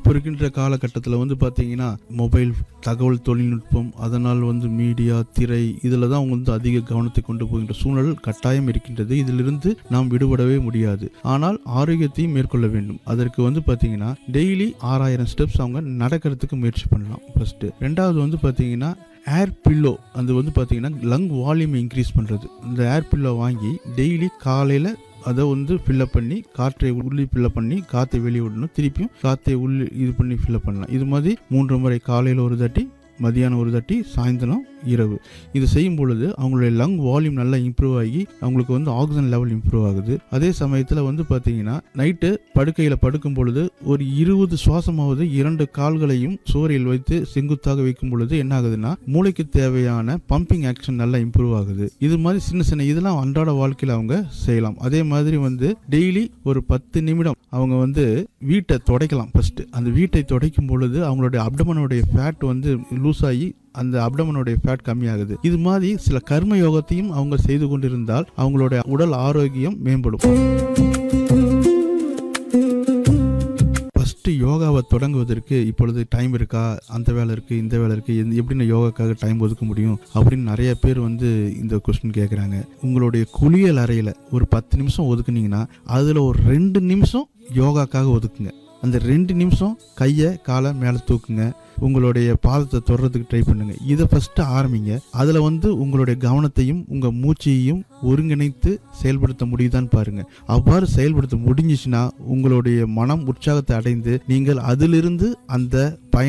இப்போ இருக்கின்ற காலகட்டத்தில் வந்து பார்த்தீங்கன்னா மொபைல் தகவல் தொழில்நுட்பம் அதனால் வந்து மீடியா திரை இதில் தான் அவங்க வந்து அதிக கவனத்தை கொண்டு போகின்ற சூழல் கட்டாயம் இருக்கின்றது இதிலிருந்து நாம் விடுபடவே முடியாது ஆனால் ஆரோக்கியத்தையும் மேற்கொள்ள வேண்டும் அதற்கு வந்து பார்த்தீங்கன்னா டெய்லி ஆறாயிரம் ஸ்டெப்ஸ் அவங்க நடக்கிறதுக்கு முயற்சி பண்ணலாம் ஃபர்ஸ்ட் ரெண்டாவது வந்து பார்த்தீங்கன்னா ஏர் பில்லோ அது வந்து பார்த்தீங்கன்னா லங் வால்யூம் இன்க்ரீஸ் பண்ணுறது இந்த ஏர் பில்லோ வாங்கி டெய்லி காலையில் அதை வந்து ஃபில்லப் பண்ணி காற்றை உள்ளே ஃபில்லப் பண்ணி காற்றை வெளியே விடணும் திருப்பியும் காற்றை உள்ளே இது பண்ணி ஃபில்லப் பண்ணலாம் இது மாதிரி மூன்று முறை காலையில் ஒரு தாட்டி மதியானம் ஒரு தாட்டி சாயந்தரம் இரவு இது செய்யும் பொழுது அவங்களுடைய லங் வால்யூம் நல்லா இம்ப்ரூவ் ஆகி அவங்களுக்கு வந்து ஆக்சிஜன் லெவல் இம்ப்ரூவ் ஆகுது அதே சமயத்தில் வந்து பார்த்தீங்கன்னா நைட்டு படுக்கையில் படுக்கும் பொழுது ஒரு இருபது சுவாசமாவது இரண்டு கால்களையும் சோறையில் வைத்து செங்குத்தாக வைக்கும் பொழுது என்ன ஆகுதுன்னா மூளைக்கு தேவையான பம்பிங் ஆக்ஷன் நல்லா இம்ப்ரூவ் ஆகுது இது மாதிரி சின்ன சின்ன இதெல்லாம் அன்றாட வாழ்க்கையில் அவங்க செய்யலாம் அதே மாதிரி வந்து டெய்லி ஒரு பத்து நிமிடம் அவங்க வந்து வீட்டை துடைக்கலாம் ஃபர்ஸ்ட் அந்த வீட்டை துடைக்கும் பொழுது அவங்களுடைய அப்டமனுடைய ஃபேட் வந்து லூஸ் ஆகி அந்த அப்டமனுடைய ஃபேட் கம்மியாகுது இது மாதிரி சில கர்ம யோகத்தையும் அவங்க செய்து கொண்டிருந்தால் அவங்களுடைய உடல் ஆரோக்கியம் மேம்படும் ஃபஸ்ட்டு யோகாவை தொடங்குவதற்கு இப்பொழுது டைம் இருக்கா அந்த வேலை இருக்குது இந்த வேலை இருக்குது இந்த எப்படி நான் யோகாக்காக டைம் ஒதுக்க முடியும் அப்படின்னு நிறைய பேர் வந்து இந்த கொஸ்டின் கேட்குறாங்க உங்களுடைய குளியல் அறையில் ஒரு பத்து நிமிஷம் ஒதுக்குனீங்கன்னா அதில் ஒரு ரெண்டு நிமிஷம் யோகாக்காக ஒதுக்குங்க அந்த ரெண்டு நிமிஷம் கையை காலை மேலே தூக்குங்க உங்களுடைய பாதத்தை தொடுறதுக்கு ட்ரை பண்ணுங்க இதை ஃபர்ஸ்ட் ஆரம்பிங்க அதில் வந்து உங்களுடைய கவனத்தையும் உங்கள் மூச்சையும் ஒருங்கிணைத்து செயல்படுத்த முடியுதான்னு பாருங்க அவ்வாறு செயல்படுத்த முடிஞ்சிச்சுன்னா உங்களுடைய மனம் உற்சாகத்தை அடைந்து நீங்கள் அதிலிருந்து அந்த பயன்